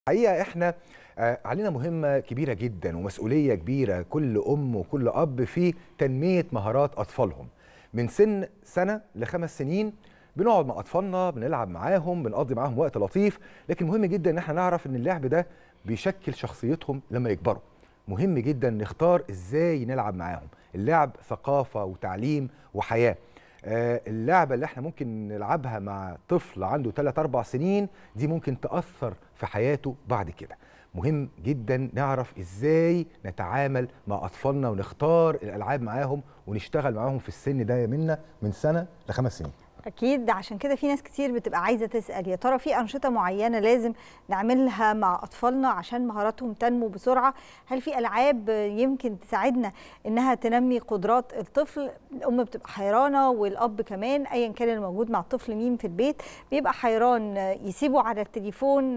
حقيقة احنا آه، علينا مهمة كبيرة جدا ومسؤولية كبيرة كل أم وكل أب في تنمية مهارات أطفالهم من سن سنة لخمس سنين بنقعد مع أطفالنا بنلعب معاهم بنقضي معاهم وقت لطيف لكن مهم جدا إن احنا نعرف إن اللعب ده بيشكل شخصيتهم لما يكبروا مهم جدا نختار إزاي نلعب معاهم اللعب ثقافة وتعليم وحياة آه، اللعبة اللي احنا ممكن نلعبها مع طفل عنده 3 4 سنين دي ممكن تأثر في حياته بعد كده مهم جدا نعرف ازاي نتعامل مع اطفالنا ونختار الالعاب معاهم ونشتغل معاهم في السن ده منا من سنه لخمس سنين اكيد عشان كده في ناس كتير بتبقى عايزه تسال يا ترى في انشطه معينه لازم نعملها مع اطفالنا عشان مهاراتهم تنمو بسرعه هل في العاب يمكن تساعدنا انها تنمي قدرات الطفل الام بتبقى حيرانه والاب كمان ايا كان الموجود مع الطفل مين في البيت بيبقى حيران يسيبه على التليفون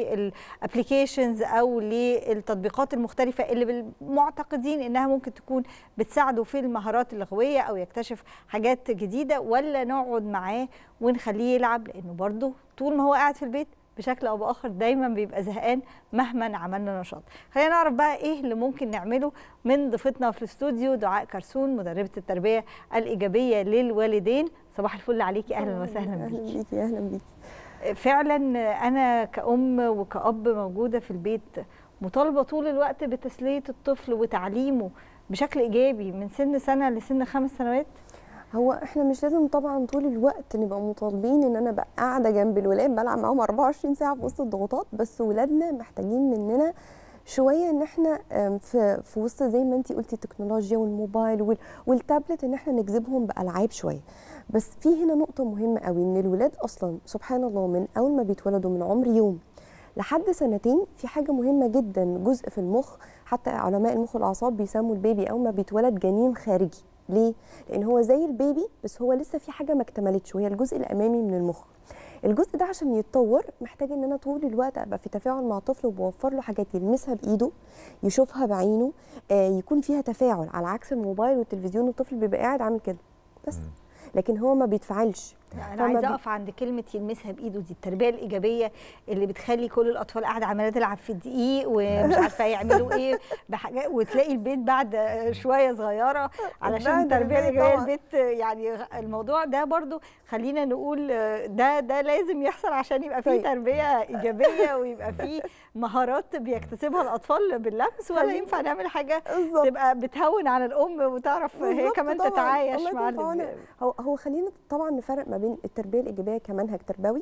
للابلكيشنز او للتطبيقات المختلفه اللي معتقدين انها ممكن تكون بتساعده في المهارات اللغويه او يكتشف حاجات جديده ولا نقعد معاه ونخليه يلعب لانه برضه طول ما هو قاعد في البيت بشكل او باخر دايما بيبقى زهقان مهما عملنا نشاط خلينا نعرف بقى ايه اللي ممكن نعمله من ضيفتنا في الاستوديو دعاء كرسون مدربه التربيه الايجابيه للوالدين صباح الفل عليكي اهلا وسهلا بيكي اهلا بيكي اهلا بيكي فعلا انا كأم وكأب موجوده في البيت مطالبه طول الوقت بتسليه الطفل وتعليمه بشكل ايجابي من سن سنه لسن خمس سنوات هو احنا مش لازم طبعا طول الوقت نبقى مطالبين ان انا ابقى قاعده جنب الولاد بلعب معاهم 24 ساعه في وسط الضغوطات بس ولادنا محتاجين مننا شويه ان احنا في في وسط زي ما انت قلتي التكنولوجيا والموبايل والتابلت ان احنا نجذبهم بالعاب شويه بس في هنا نقطه مهمه قوي ان الولاد اصلا سبحان الله من اول ما بيتولدوا من عمر يوم لحد سنتين في حاجه مهمه جدا جزء في المخ حتى علماء المخ والاعصاب بيسموا البيبي اول ما بيتولد جنين خارجي ليه؟ لأن هو زي البيبي بس هو لسه في حاجة ما اكتملتش وهي الجزء الأمامي من المخ. الجزء ده عشان يتطور محتاج ان انا طول الوقت ابقى في تفاعل مع طفل وبوفر له حاجات يلمسها بايده يشوفها بعينه آه يكون فيها تفاعل على عكس الموبايل والتلفزيون الطفل بيبقى قاعد عامل كده بس لكن هو ما بيتفاعلش انا عايزه اقف عند كلمه يلمسها بايده دي التربيه الايجابيه اللي بتخلي كل الاطفال قاعده عماله تلعب في الدقيق ومش عارفه يعملوا ايه بحاجات وتلاقي البيت بعد شويه صغيره علشان التربيه الايجابيه البيت يعني الموضوع ده برضو خلينا نقول ده ده لازم يحصل عشان يبقى فيه تربيه ايجابيه ويبقى فيه مهارات بيكتسبها الاطفال باللمس ولا ينفع نعمل حاجه تبقى بتهون على الام وتعرف هي كمان تتعايش مع هو هو خلينا طبعا نفرق ما بين التربيه الايجابيه كمنهج تربوي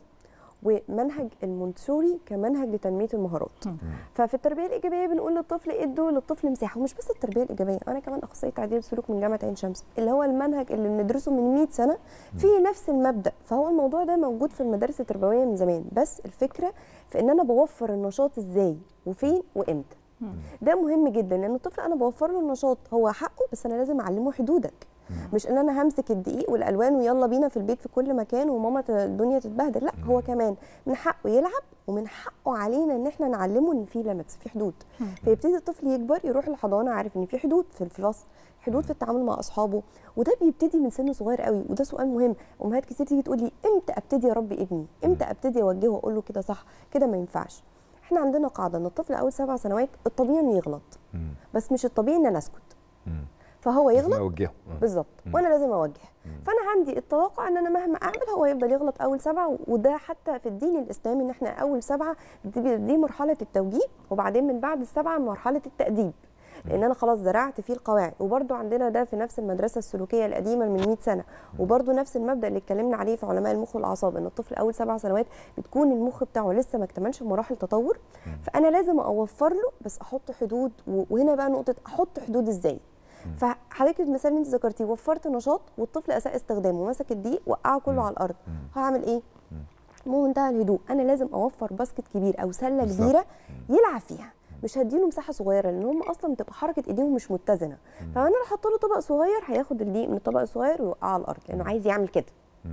ومنهج المونتسوري كمنهج لتنميه المهارات ففي التربيه الايجابيه بنقول للطفل ادوا للطفل مساحه ومش بس التربيه الايجابيه انا كمان اخصائيه تعديل السلوك من جامعه عين شمس اللي هو المنهج اللي بندرسه من 100 سنه في نفس المبدا فهو الموضوع ده موجود في المدارس التربويه من زمان بس الفكره في ان انا بوفر النشاط ازاي وفين وامتى ده مهم جدا لان الطفل انا بوفر له النشاط هو حقه بس انا لازم اعلمه حدودك مش ان انا همسك الدقيق والالوان ويلا بينا في البيت في كل مكان وماما الدنيا تتبهدل لا هو كمان من حقه يلعب ومن حقه علينا ان احنا نعلمه ان في ليميتس في حدود فيبتدي الطفل يكبر يروح الحضانه عارف ان في حدود في الفصل حدود في التعامل مع اصحابه وده بيبتدي من سن صغير قوي وده سؤال مهم امهات كتير تيجي تقول لي امتى ابتدي اربي ابني امتى ابتدي اوجهه واقول له كده صح كده ما ينفعش احنا عندنا قاعده ان الطفل اول سبع سنوات الطبيعي انه يغلط بس مش الطبيعي ان انا اسكت فهو يغلط اوجهه بالظبط وانا لازم اوجه فانا عندي التوقع ان انا مهما اعمل هو يفضل يغلط اول سبعه وده حتى في الدين الاسلامي ان احنا اول سبعه دي, دي مرحله التوجيه وبعدين من بعد السبعه مرحله التاديب لان انا خلاص زرعت فيه القواعد وبرده عندنا ده في نفس المدرسه السلوكيه القديمه من 100 سنه وبرده نفس المبدا اللي اتكلمنا عليه في علماء المخ والاعصاب ان الطفل اول سبع سنوات بتكون المخ بتاعه لسه ما اكتملش مراحل تطور فانا لازم اوفر له بس احط حدود وهنا بقى نقطه احط حدود ازاي فحضرتك المثال اللي انت ذكرتيه وفرت نشاط والطفل اساء استخدامه مسك الدقيق وقعه كله على الارض هعمل ايه؟ بمنتهى الهدوء انا لازم اوفر باسكت كبير او سله كبيره يلعب فيها مش هديله مساحه صغيره لان هم اصلا بتبقى حركه ايديهم مش متزنه فانا لو حط له طبق صغير هياخد الدقيق من الطبق الصغير ويوقعه على الارض لانه عايز يعمل كده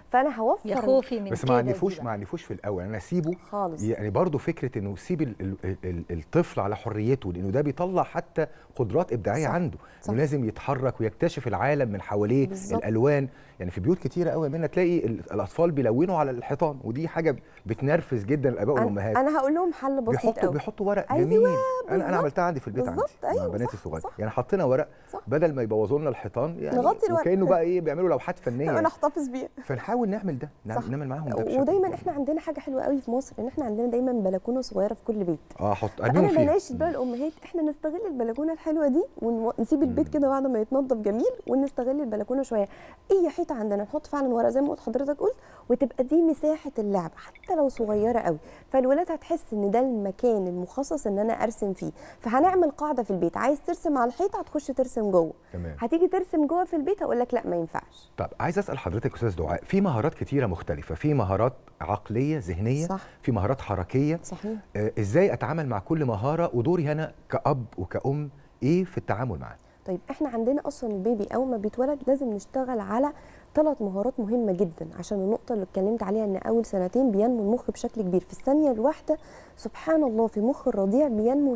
فانا هوفر يا خوفي من بس كده ما دي عنفوش بقى. ما عنفوش في الاول انا اسيبه خالص يعني برضو فكره انه سيب ال- ال- ال- الطفل على حريته لانه ده بيطلع حتى قدرات ابداعيه صح، عنده صح. انه لازم يتحرك ويكتشف العالم من حواليه بالظبط. الالوان يعني في بيوت كتيره قوي منها تلاقي ال- الاطفال بيلونوا على الحيطان ودي حاجه بتنرفز جدا الاباء أنا- والامهات انا هقول لهم حل بسيط بيحطوا قوي بيحطوا ورق أيوة، جميل انا انا بالظبط. عملتها عندي في البيت عندي بالظبط، مع أيوة، بناتي صح، الصغيره صح. يعني حطينا ورق صح. بدل ما يبوظوا لنا الحيطان يعني نغطي الورق. وكانه بقى ايه بيعملوا لوحات فنيه يعني. ونحتفظ بيها فنحاول نعمل ده نعمل, صح. نعمل معاهم ده بشكل ودايما كبير. احنا عندنا حاجه حلوه قوي في مصر ان احنا عندنا دايما بلكونه صغيره في كل بيت اه حط فانا ارميهم فيها بناشد بقى الامهات احنا نستغل البلكونه الحلوه دي ونسيب البيت كده بعد ما يتنضف جميل ونستغل البلكونه شويه اي حيطه عندنا نحط فعلا ورق زي ما قلت حضرتك قلت وتبقى دي مساحه اللعب حتى لو صغيره قوي فالولاد هتحس ان ده المكان المخصص ان انا ارسم فيه فهنعمل قاعده في البيت عايز ترسم على الحيطه هتخش ترسم جوه تمام هتيجي ترسم جوه في البيت هقول لك لا ما ينفعش طب عايز اسال حضرتك استاذ دعاء في مهارات كتيره مختلفه في مهارات عقليه ذهنيه صح في مهارات حركيه صحيح آه ازاي اتعامل مع كل مهاره ودوري هنا كاب وكأم ايه في التعامل معاه طيب احنا عندنا اصلا البيبي اول ما بيتولد لازم نشتغل على ثلاث مهارات مهمه جدا عشان النقطه اللي اتكلمت عليها ان اول سنتين بينمو المخ بشكل كبير في الثانيه الواحده سبحان الله في مخ الرضيع بينمو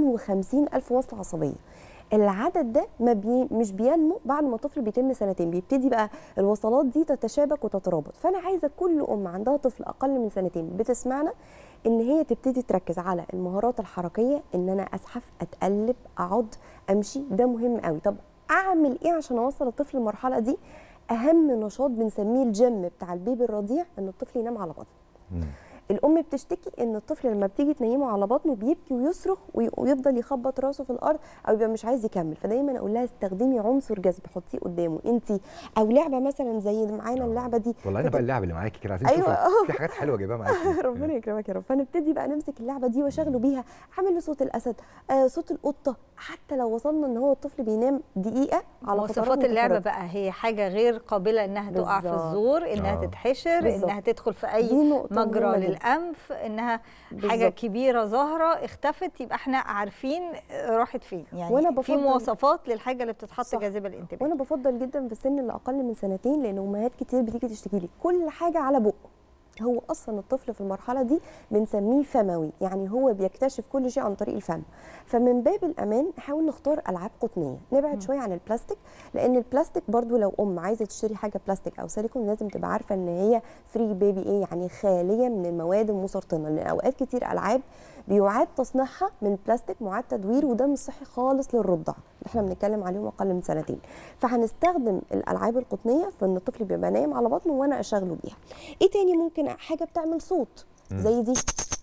250 الف وصله عصبيه العدد ده ما بي مش بينمو بعد ما الطفل بيتم سنتين بيبتدي بقى الوصلات دي تتشابك وتترابط فانا عايزه كل ام عندها طفل اقل من سنتين بتسمعنا ان هي تبتدي تركز على المهارات الحركيه ان انا اسحف اتقلب اقعد امشي ده مهم قوي طب اعمل ايه عشان اوصل الطفل للمرحله دي اهم نشاط بنسميه الجيم بتاع البيبي الرضيع ان الطفل ينام على بطنه مم. الام بتشتكي ان الطفل لما بتيجي تنيمه على بطنه بيبكي ويصرخ وي- ويفضل يخبط راسه في الارض او يبقى مش عايز يكمل فدايما اقول لها استخدمي عنصر جذب حطيه قدامه انت او لعبه مثلا زي اللي معانا اللعبه دي والله انا فت- بقى اللعب اللي معاكي كده عايزين أيوة. نشوف في حاجات حلوه جايبها معاكي ربنا يكرمك يا رب فنبتدي بقى نمسك اللعبه دي واشغله بيها اعمل له صوت الاسد آه صوت القطه حتى لو وصلنا ان هو الطفل بينام دقيقه على فترات مواصفات اللعبه متفرقة. بقى هي حاجه غير قابله انها تقع في بالظبط. الزور انها آه. تتحشر بالظبط. انها تدخل في دي اي نقطة مجرى مهمة جداً. للانف انها حاجه بالظبط. كبيره ظاهره اختفت يبقى احنا عارفين راحت فين يعني وأنا في بفضل- مواصفات للحاجه اللي بتتحط صح. جاذبه الانتباه وانا بفضل جدا في السن اللي اقل من سنتين لان امهات كتير بتيجي تشتكي لي كل حاجه على بقه هو اصلا الطفل في المرحله دي بنسميه فموي يعني هو بيكتشف كل شيء عن طريق الفم فمن باب الامان نحاول نختار العاب قطنيه نبعد شويه عن البلاستيك لان البلاستيك برضو لو ام عايزه تشتري حاجه بلاستيك او سيليكون لازم تبقى عارفه ان هي فري بيبي ايه يعني خاليه من المواد المسرطنه لان اوقات كتير العاب بيعاد تصنيعها من بلاستيك معاد تدوير وده مش صحي خالص للرضع اللي احنا بنتكلم عليهم اقل من سنتين فهنستخدم الالعاب القطنيه في ان الطفل بيبقى نايم على بطنه وانا اشغله بيها ايه تاني ممكن حاجه بتعمل صوت زي دي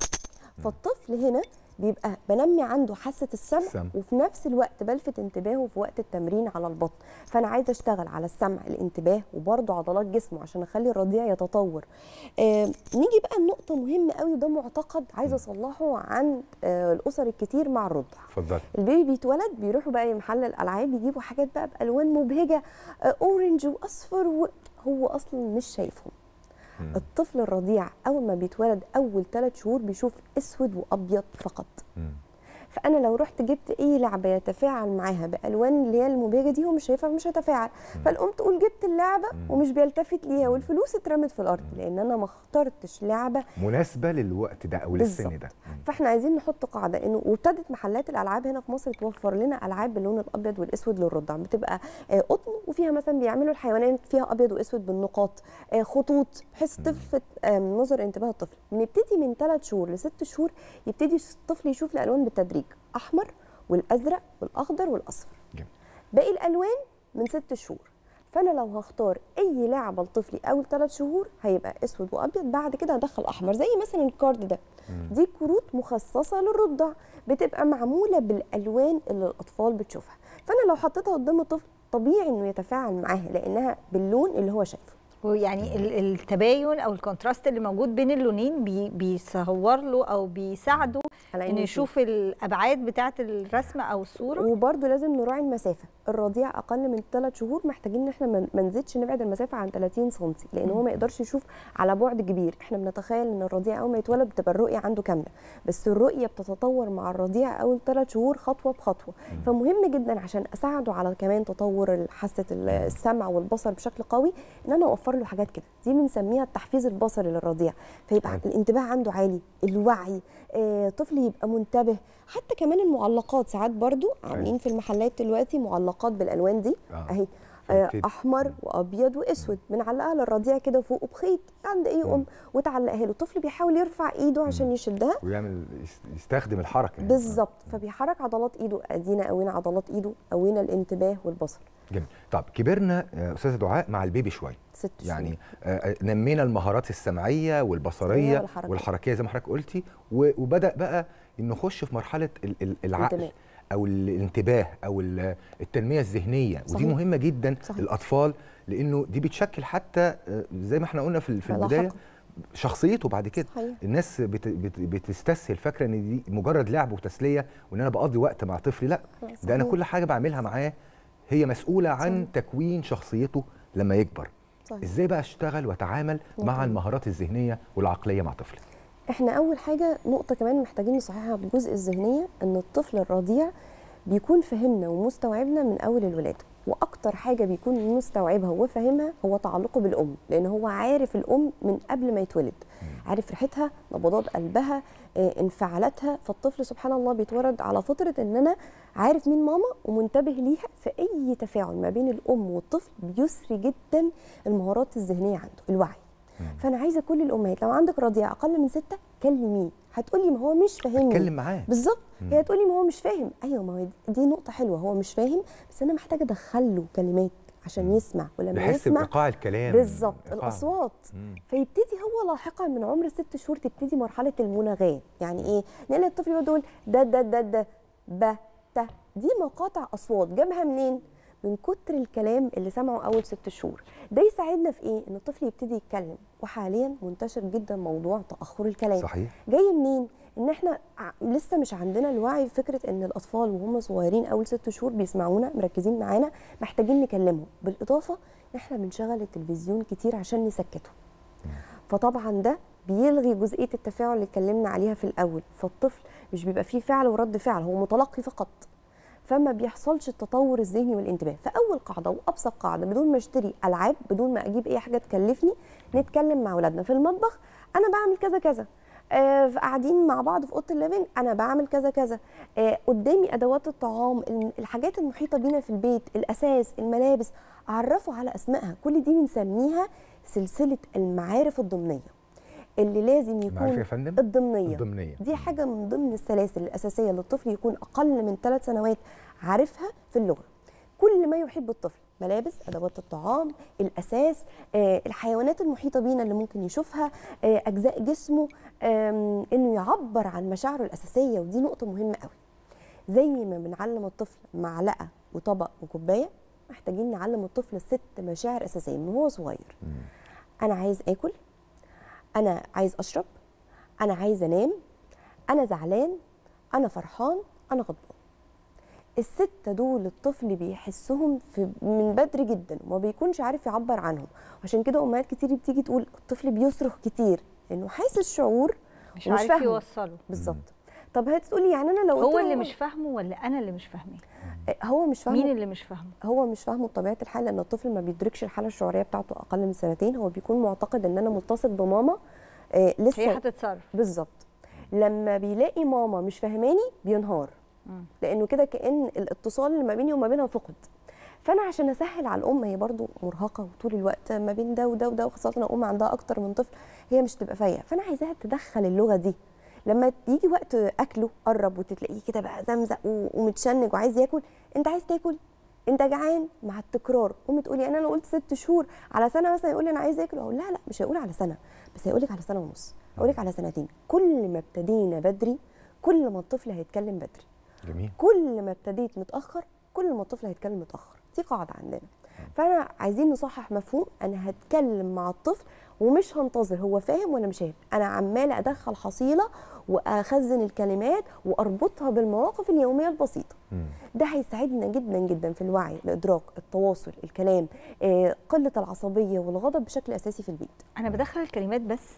فالطفل هنا بيبقى بنمي عنده حاسه السمع السمع. وفي نفس الوقت بلفت انتباهه في وقت التمرين على البطن فانا عايزه اشتغل على السمع الانتباه وبرضه عضلات جسمه عشان اخلي الرضيع يتطور آه نيجي بقى لنقطه مهمه قوي وده معتقد عايزه اصلحه عن آه الاسر الكتير مع الرضع اتفضلي البيبي بيتولد بيروحوا بقى محل الالعاب يجيبوا حاجات بقى بالوان مبهجه آه، اورنج واصفر و... هو اصلا مش شايفهم مم. الطفل الرضيع اول ما بيتولد اول ثلاث شهور بيشوف اسود وابيض فقط مم. فانا لو رحت جبت اي لعبه يتفاعل معاها بالوان اللي هي المبهجه دي هو مش شايفها مش هيتفاعل فالام تقول جبت اللعبه ومش بيلتفت ليها والفلوس اترمت في الارض لان انا ما اخترتش لعبه مناسبه للوقت ده او للسن بالظبط. ده مم. فاحنا عايزين نحط قاعده انه وابتدت محلات الالعاب هنا في مصر توفر لنا العاب باللون الابيض والاسود للرضع بتبقى آه، قطن وفيها مثلا بيعملوا الحيوانات فيها ابيض واسود بالنقاط آه، خطوط بحيث تلفت آه، نظر انتباه الطفل بنبتدي من ثلاث شهور لست شهور يبتدي الطفل يشوف الالوان بالتدريج احمر والازرق والاخضر والاصفر جميل. باقي الالوان من ست شهور فانا لو هختار اي لعبه لطفلي اول ثلاث شهور هيبقى اسود وابيض بعد كده هدخل احمر زي مثلا الكارد ده دي كروت مخصصه للرضع بتبقى معموله بالالوان اللي الاطفال بتشوفها فانا لو حطيتها قدام الطفل طبيعي انه يتفاعل معاها لانها باللون اللي هو شايفه ويعني ال- التباين او الكونتراست اللي موجود بين اللونين بي بيصور له او بيساعده على انه يشوف الابعاد بتاعه الرسمه او الصوره وبرده لازم نراعي المسافه الرضيع اقل من 3 شهور محتاجين ان احنا ما- ما نزيدش نبعد المسافه عن 30 سم لان هو ما يقدرش يشوف على بعد كبير احنا بنتخيل ان الرضيع اول ما يتولد بتبقى الرؤيه عنده كامله بس الرؤيه بتتطور مع الرضيع اول 3 شهور خطوه بخطوه فمهم جدا عشان اساعده على كمان تطور حاسه السمع والبصر بشكل قوي ان انا اوفر بنوفر له حاجات كده دي بنسميها التحفيز البصري للرضيع فيبقى حلو. الانتباه عنده عالي الوعي آه، طفل يبقى منتبه حتى كمان المعلقات ساعات برضو عاملين في المحلات دلوقتي معلقات بالالوان دي آه. اهي آه، فبتدي. احمر وابيض واسود بنعلقها للرضيع كده فوق بخيط عند اي ام وتعلقها له الطفل بيحاول يرفع ايده عشان يشدها ويعمل يس- يستخدم الحركه يعني. بالظبط فبيحرك عضلات ايده ادينا قوينا عضلات ايده قوينا الانتباه والبصر جميل طب كبرنا يا استاذه دعاء مع البيبي شويه ست شهور. يعني آه، آه، نمينا المهارات السمعيه والبصريه والحركية. والحركيه زي ما حضرتك قلتي و- وبدا بقى نخش في مرحله ال- ال- العقل الانتباه. او ال- الانتباه او ال- التنميه الذهنيه ودي صحيح. مهمه جدا صحيح. الاطفال لانه دي بتشكل حتى آه، زي ما احنا قلنا في في لاحقاً. البدايه شخصيته بعد كده صحيح. الناس بت بت بتستسهل فاكره ان دي مجرد لعب وتسليه وان انا بقضي وقت مع طفلي لا ده انا صحيح. كل حاجه بعملها معاه هي مسؤوله عن تكوين شخصيته لما يكبر صحيح. ازاي بقى اشتغل واتعامل مع ممكن. المهارات الذهنيه والعقليه مع طفلي احنا اول حاجه نقطه كمان محتاجين نصححها بالجزء الذهنيه ان الطفل الرضيع بيكون فهمنا ومستوعبنا من اول الولاده واكتر حاجه بيكون مستوعبها وفاهمها هو تعلقه بالام لان هو عارف الام من قبل ما يتولد عارف ريحتها نبضات قلبها آه، انفعالاتها فالطفل سبحان الله بيتولد على فطره ان انا عارف مين ماما ومنتبه ليها فاي تفاعل ما بين الام والطفل بيسري جدا المهارات الذهنيه عنده الوعي فانا عايزه كل الامهات لو عندك رضيع اقل من ستة كلميه هتقولي ما هو مش فاهمني اتكلم معاه بالظبط هي هتقولي ما هو مش فاهم ايوه ما هي دي نقطه حلوه هو مش فاهم بس انا محتاجه ادخل له كلمات عشان يسمع ولما يحس يسمع بايقاع الكلام بالظبط إيقاع. الاصوات مم. فيبتدي هو لاحقا من عمر ست شهور تبتدي مرحله المناغاه يعني ايه نلاقي الطفل يقعد يقول ده ده ده ده ب ت دي مقاطع اصوات جابها منين من كتر الكلام اللي سمعه اول ست شهور ده يساعدنا في ايه ان الطفل يبتدي يتكلم وحاليا منتشر جدا موضوع تاخر الكلام صحيح جاي منين ان احنا ع- لسه مش عندنا الوعي فكره ان الاطفال وهم صغيرين اول ست شهور بيسمعونا مركزين معانا محتاجين نكلمهم بالاضافه ان احنا بنشغل التلفزيون كتير عشان نسكته فطبعا ده بيلغي جزئيه التفاعل اللي اتكلمنا عليها في الاول فالطفل مش بيبقى فيه فعل ورد فعل هو متلقي فقط فما بيحصلش التطور الذهني والانتباه فاول قاعده وابسط قاعده بدون ما اشتري العاب بدون ما اجيب اي حاجه تكلفني نتكلم مع اولادنا في المطبخ انا بعمل كذا كذا آه قاعدين مع بعض في اوضه الليفنج انا بعمل كذا كذا آه قدامي ادوات الطعام ال- الحاجات المحيطه بينا في البيت الاساس الملابس اعرفه على اسمائها كل دي بنسميها سلسله المعارف الضمنيه اللي لازم يكون معرفة يا فندم الضمنيه الضمنيه دي حاجه من ضمن السلاسل الاساسيه اللي الطفل يكون اقل من ثلاث سنوات عارفها في اللغه كل ما يحب الطفل ملابس ادوات الطعام الاساس آه، الحيوانات المحيطه بينا اللي ممكن يشوفها آه، اجزاء جسمه آم، انه يعبر عن مشاعره الاساسيه ودي نقطه مهمه قوي زي ما بنعلم الطفل معلقه وطبق وكوبايه محتاجين نعلم الطفل ست مشاعر اساسيه من هو صغير انا عايز اكل انا عايز اشرب انا عايز انام انا زعلان انا فرحان انا غضبان الستة دول الطفل بيحسهم في من بدري جدا وما بيكونش عارف يعبر عنهم عشان كده امهات كتير بتيجي تقول الطفل بيصرخ كتير لانه حاسس شعور مش ومش عارف فاهمه. يوصله بالظبط طب هتقولي يعني انا لو قلت هو له- اللي مش فاهمه ولا انا اللي مش فاهماه هو مش فاهمه مين اللي مش فاهمه هو مش فاهمه بطبيعه الحال لان الطفل ما بيدركش الحاله الشعوريه بتاعته اقل من سنتين هو بيكون معتقد ان انا متصل بماما آه لسه هي هتتصرف بالظبط لما بيلاقي ماما مش فاهماني بينهار مم. لانه كده كان الاتصال اللي ما بيني وما بينها فقد فانا عشان اسهل على الام هي برضو مرهقه وطول الوقت ما بين ده وده وده وخاصه لو ام عندها اكتر من طفل هي مش تبقى فايقه فانا عايزاها تدخل اللغه دي لما يجي وقت اكله قرب وتلاقيه كده بقى زمزق و- ومتشنج وعايز ياكل انت عايز تاكل انت جعان مع التكرار ام تقولي انا لو قلت ست شهور على سنه مثلا يقول لي انا عايز اكل اقول لا لا مش هيقول على سنه بس هيقول لك على سنه ونص هيقول لك على سنتين كل ما ابتدينا بدري كل ما الطفل هيتكلم بدري جميل كل ما ابتديت متاخر كل ما الطفل هيتكلم متاخر دي قاعده عندنا فانا عايزين نصحح مفهوم انا هتكلم مع الطفل ومش هنتظر هو فاهم ولا مش فاهم انا عماله ادخل حصيله واخزن الكلمات واربطها بالمواقف اليوميه البسيطه مم. ده هيساعدنا جدا جدا في الوعي الادراك التواصل الكلام آه، قله العصبيه والغضب بشكل اساسي في البيت انا بدخل الكلمات بس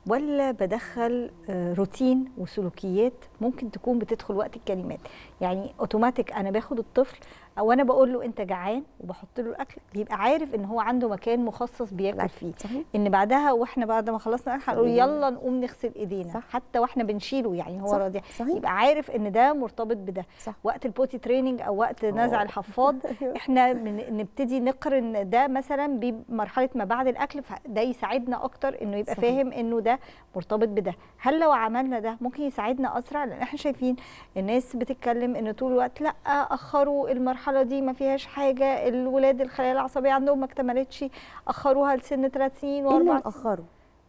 ولا بدخل آه، روتين وسلوكيات ممكن تكون بتدخل وقت الكلمات يعني اوتوماتيك انا باخد الطفل او انا بقول له انت جعان وبحط له الاكل بيبقى عارف ان هو عنده مكان مخصص بياكل الأكل، فيه صحيح ان بعدها واحنا بعد ما خلصنا الاكل هنقول صحيح. يلا نقوم نغسل ايدينا صح. حتى واحنا بنشيله يعني هو صح، راضي صحيح. يبقى عارف ان ده مرتبط بده صح وقت البوتي تريننج او وقت نزع آه. الحفاض أيوة. احنا من نبتدي نقرن ده مثلا بمرحله ما بعد الاكل فده يساعدنا اكتر انه يبقى صحيح. فاهم انه ده مرتبط بده هل لو عملنا ده ممكن يساعدنا اسرع لان احنا شايفين الناس بتتكلم ان طول الوقت لا اخروا المرحله دي ما فيهاش حاجه الولاد الخلايا العصبيه عندهم ما اكتملتش اخروها لسن 3 سنين ايه اللي واربع سنين مأخره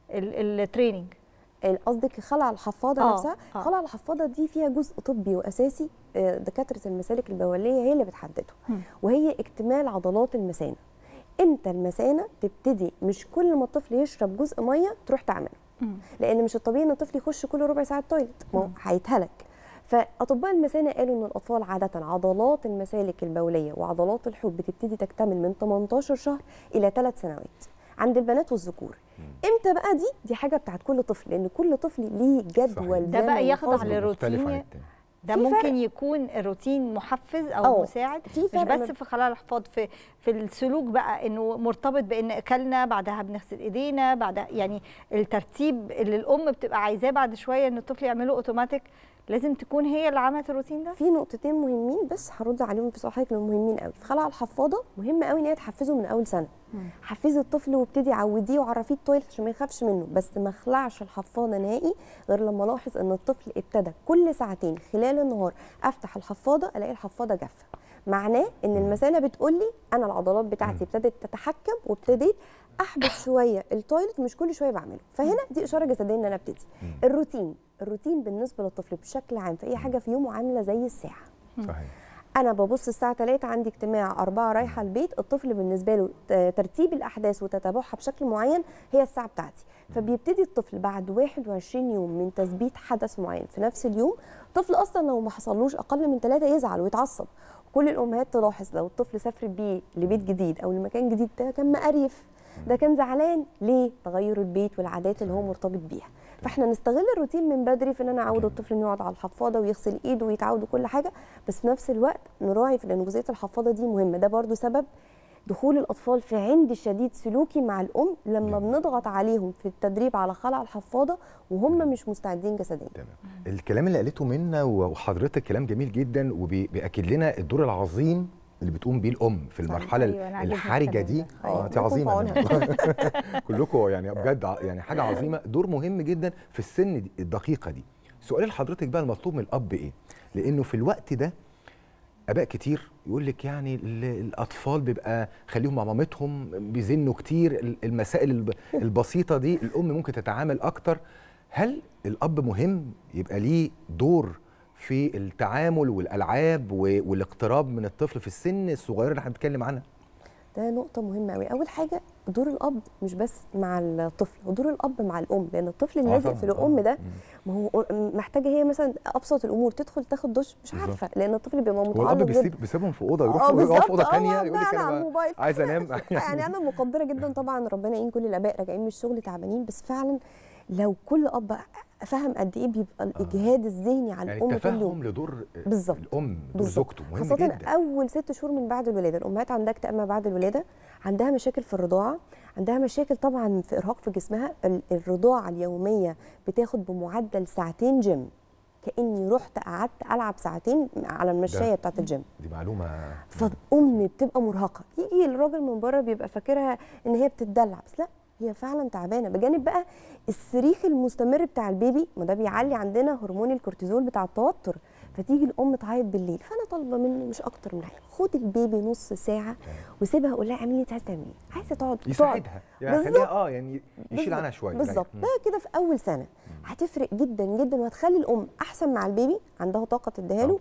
ال- التريننج ال- قصدك خلع الحفاضه آه، نفسها آه. خلع الحفاضه دي فيها جزء طبي واساسي آه، دكاتره المسالك البوليه هي اللي بتحدده مم. وهي اكتمال عضلات المثانه امتى المثانه تبتدي مش كل ما الطفل يشرب جزء ميه تروح تعمله لان مش الطبيعي ان الطفل يخش كل ربع ساعه التويلت ما هو مم. هيتهلك فاطباء المثانه قالوا ان الاطفال عاده عضلات المسالك البوليه وعضلات الحوض بتبتدي تكتمل من 18 شهر الى 3 سنوات عند البنات والذكور امتى بقى دي دي حاجه بتاعت كل طفل لان كل طفل ليه جدول ده بقى زمني يخضع خاص لل- بيه. للروتين مختلف عن التاني. ده في فرق. ممكن يكون الروتين محفز او أه، مساعد في مش فرق بس ما- في خلال الحفاظ في في السلوك بقى انه مرتبط بان اكلنا بعدها بنغسل ايدينا بعدها يعني الترتيب اللي الام بتبقى عايزاه بعد شويه ان الطفل يعمله اوتوماتيك لازم تكون هي اللي عملت الروتين ده في نقطتين مهمين بس هرد عليهم في سؤال حضرتك لانهم مهمين قوي في خلع الحفاضه مهم قوي ان هي تحفزه من اول سنه مم. حفزي الطفل وابتدي عوديه وعرفيه التويلت عشان ما يخافش منه بس ما اخلعش الحفاضه نهائي غير لما الاحظ ان الطفل ابتدى كل ساعتين خلال النهار افتح الحفاضه الاقي الحفاضه جافه معناه ان المثانه بتقول لي انا العضلات بتاعتي ابتدت تتحكم وابتديت احبس شويه التويلت مش كل شويه بعمله فهنا دي اشاره جسديه ان انا ابتدي الروتين الروتين بالنسبه للطفل بشكل عام في اي حاجه في يومه عامله زي الساعه صحيح انا ببص الساعه 3 عندي اجتماع 4 رايحه البيت الطفل بالنسبه له ت- ترتيب الاحداث وتتابعها بشكل معين هي الساعه بتاعتي فبيبتدي الطفل بعد 21 يوم من تثبيت حدث معين في نفس اليوم طفل اصلا لو ما حصلوش اقل من ثلاثة يزعل ويتعصب كل الامهات تلاحظ لو الطفل سافر بيه لبيت جديد او لمكان جديد ده كان مقريف ده كان زعلان ليه تغير البيت والعادات اللي هو مرتبط بيها فاحنا نستغل الروتين من بدري في ان انا اعود الطفل انه يقعد على الحفاضه ويغسل ايده ويتعود وكل حاجه بس في نفس الوقت نراعي في لان جزئيه الحفاضه دي مهمه ده برضو سبب دخول الاطفال في عند شديد سلوكي مع الام لما بنضغط عليهم في التدريب على خلع الحفاضه وهم مش مستعدين جسديا تمام الكلام اللي قالته منا وحضرتك كلام جميل جدا وبيأكد لنا الدور العظيم اللي بتقوم بيه الام في المرحله أيوة، أنا عاجبني الحرجه الكلام دي ده. أيوة، اه انت الله يكون في عظيمه كلكم يعني بجد ع- يعني حاجه عظيمه دور مهم جدا في السن دي الدقيقه دي سؤال لحضرتك بقى المطلوب من الاب ايه لانه في الوقت ده اباء كتير يقول لك يعني ال- الاطفال بيبقى خليهم مع مامتهم بيزنوا كتير ال- المسائل الب- البسيطه دي الام ممكن تتعامل اكتر هل الاب مهم يبقى ليه دور في التعامل والالعاب و- والاقتراب من الطفل في السن الصغيره اللي احنا بنتكلم عنها ده نقطة مهمة قوي، أول حاجة دور الأب مش بس مع الطفل، هو دور الأب مع الأم، لأن الطفل اللي آه لازق طبعاً، في الأم آه. ده مم. ما هو محتاجة هي مثلا أبسط الأمور تدخل تاخد دش مش بالظبط. عارفة، لأن الطفل بيبقى هو الاب متعلق بيسيب جدا بيسيبهم في اوضه اه يروح يقف بالظبط في اوضه اه ثانيه بقى يقول لك على انا بقى الموبايل عايز انام يعني انا مقدره جدا طبعا ربنا يعين كل الاباء راجعين من الشغل تعبانين بس فعلا لو كل اب فهم قد ايه بيبقى الاجهاد الذهني على يعني الام طول اليوم التفهم لدور بالظبط. الام دور بالظبط. زوجته مهم خاصة جدا أول ست شهور من بعد الولادة الأمهات عندها اكتئاب ما بعد الولادة عندها مشاكل في الرضاعة عندها مشاكل طبعا في إرهاق في جسمها ال- الرضاعة اليومية بتاخد بمعدل ساعتين جيم كأني رحت قعدت ألعب ساعتين على المشاية بتاعت الجيم دي معلومه فالام بتبقى مرهقه يجي الراجل من بره بيبقى فاكرها ان هي بتتدلع بس لا هي فعلا تعبانه بجانب بقى الصريخ المستمر بتاع البيبي ما ده بيعلي عندنا هرمون الكورتيزول بتاع التوتر فتيجي الام تعيط بالليل فانا طالبه منه مش اكتر من حاجه خد البيبي نص ساعه وسيبها قول لها اعملي اللي انت عايزه تعمليه عايزه تقعد تقعد يساعدها يعني بالظبط. خليها اه يعني يشيل بالظبط. عنها شويه بالظبط يعني. ده كده في اول سنه هتفرق جدا جدا وهتخلي الام احسن مع البيبي عندها طاقه تديها له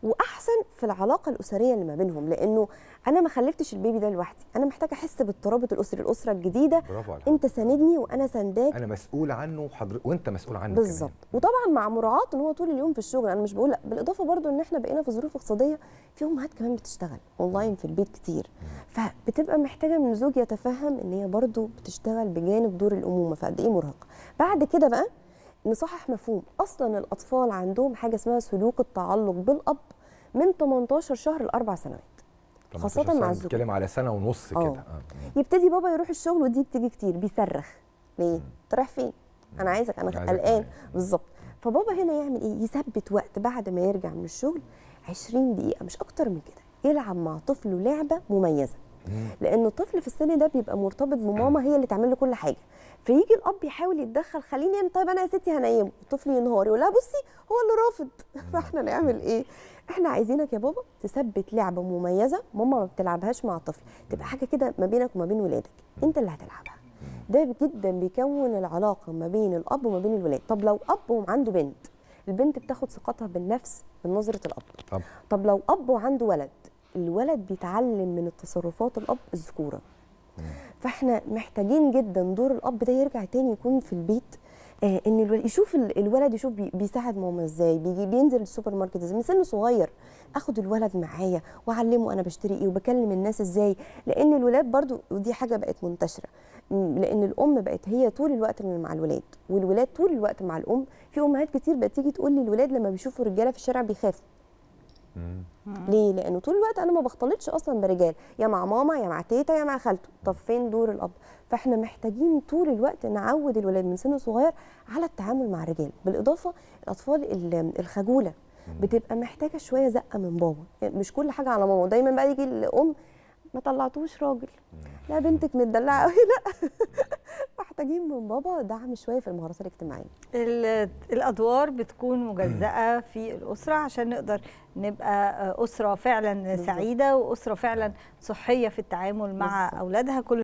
واحسن في العلاقه الاسريه اللي ما بينهم لانه انا ما خلفتش البيبي ده لوحدي انا محتاجه احس بالترابط الاسري الاسره الجديده برافو عليك انت ساندني وانا سنداك انا مسؤول عنه وحضر... وانت مسؤول عنه بالظبط وطبعا مع مراعاه ان هو طول اليوم في الشغل انا مش بقول لا بالاضافه برضو ان احنا بقينا في ظروف اقتصاديه في امهات كمان بتشتغل اونلاين في البيت كتير فبتبقى محتاجه من الزوج يتفهم ان هي برضو بتشتغل بجانب دور الامومه فقد ايه مرهقه بعد كده بقى نصحح مفهوم اصلا الاطفال عندهم حاجه اسمها سلوك التعلق بالاب من 18 شهر لاربع سنوات خاصة مع الزوج. بنتكلم على سنه ونص آه. كده آه. يبتدي بابا يروح الشغل ودي بتيجي كتير بيصرخ ليه؟ انت رايح فين؟ انا عايزك انا عايزك قلقان معايا. بالظبط فبابا هنا يعمل ايه؟ يثبت وقت بعد ما يرجع من الشغل 20 دقيقة مش أكتر من كده يلعب مع طفله لعبة مميزة مم. لأن الطفل في السن ده بيبقى مرتبط بماما هي اللي تعمل له كل حاجة فيجي الأب يحاول يتدخل خليني أنام طيب أنا يا ستي هنيمه الطفل ينهار يقول لها بصي هو اللي رافض فاحنا نعمل إيه؟ احنا عايزينك يا بابا تثبت لعبة مميزة ماما ما بتلعبهاش مع الطفل تبقى حاجة كده ما بينك وما بين ولادك انت اللي هتلعبها ده جدا بيكون العلاقة ما بين الأب وما بين الولاد طب لو أب عنده بنت البنت بتاخد ثقتها بالنفس من نظرة الأب طب طب لو اب وعنده ولد الولد بيتعلم من التصرفات الاب الذكوره فاحنا محتاجين جدا دور الاب ده يرجع تاني يكون في البيت آه ان الولد يشوف ال- الولد يشوف بي- بيساعد ماما ازاي بيجي بينزل السوبر ماركت ازاي من سن صغير اخد الولد معايا واعلمه انا بشتري ايه وبكلم الناس ازاي لان الولاد برضو ودي حاجه بقت منتشره م- لان الام بقت هي طول الوقت مع الولاد والولاد طول الوقت مع الام في امهات كتير بقت تيجي تقول لي الولاد لما بيشوفوا رجاله في الشارع بيخافوا مم. ليه؟ لانه طول الوقت انا ما بختلطش اصلا برجال يا مع ماما يا مع تيتا يا مع خالته طب فين دور الاب فاحنا محتاجين طول الوقت نعود الولاد من سن صغير على التعامل مع الرجال بالاضافه الاطفال ال- الخجوله بتبقى محتاجه شويه زقه من بابا يعني مش كل حاجه على ماما دايما بقى يجي الام ما طلعتوش راجل لا بنتك متدلعه قوي لا محتاجين من بابا دعم شويه في المهارات الاجتماعيه ال- الادوار بتكون مجزأه في الاسره عشان نقدر نبقى اسره فعلا بالظبط. سعيده واسره فعلا صحيه في التعامل مع بالظبط. اولادها كل